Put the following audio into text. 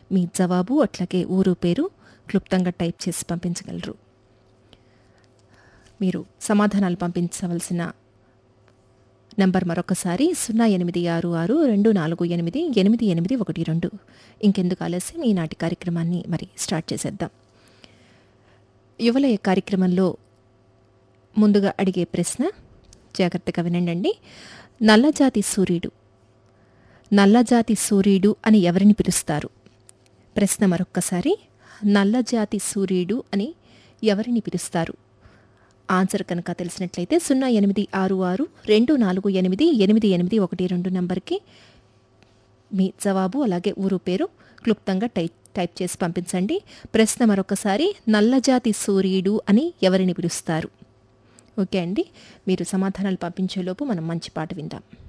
మీ జవాబు అట్లాగే ఊరు పేరు క్లుప్తంగా టైప్ చేసి పంపించగలరు మీరు సమాధానాలు పంపించవలసిన నంబర్ మరొకసారి సున్నా ఎనిమిది ఆరు ఆరు రెండు నాలుగు ఎనిమిది ఎనిమిది ఎనిమిది ఒకటి రెండు ఇంకెందుకు ఆలస్యం ఈనాటి కార్యక్రమాన్ని మరి స్టార్ట్ చేసేద్దాం యువలయ కార్యక్రమంలో ముందుగా అడిగే ప్రశ్న జాగ్రత్తగా వినండి నల్లజాతి సూర్యుడు నల్లజాతి సూర్యుడు అని ఎవరిని పిలుస్తారు ప్రశ్న మరొక్కసారి నల్లజాతి సూర్యుడు అని ఎవరిని పిలుస్తారు ఆన్సర్ కనుక తెలిసినట్లయితే సున్నా ఎనిమిది ఆరు ఆరు రెండు నాలుగు ఎనిమిది ఎనిమిది ఎనిమిది ఒకటి రెండు నంబర్కి మీ జవాబు అలాగే ఊరు పేరు క్లుప్తంగా టైప్ టైప్ చేసి పంపించండి ప్రశ్న మరొకసారి నల్లజాతి సూర్యుడు అని ఎవరిని పిలుస్తారు ఓకే అండి మీరు సమాధానాలు పంపించేలోపు మనం మంచి పాట విందాం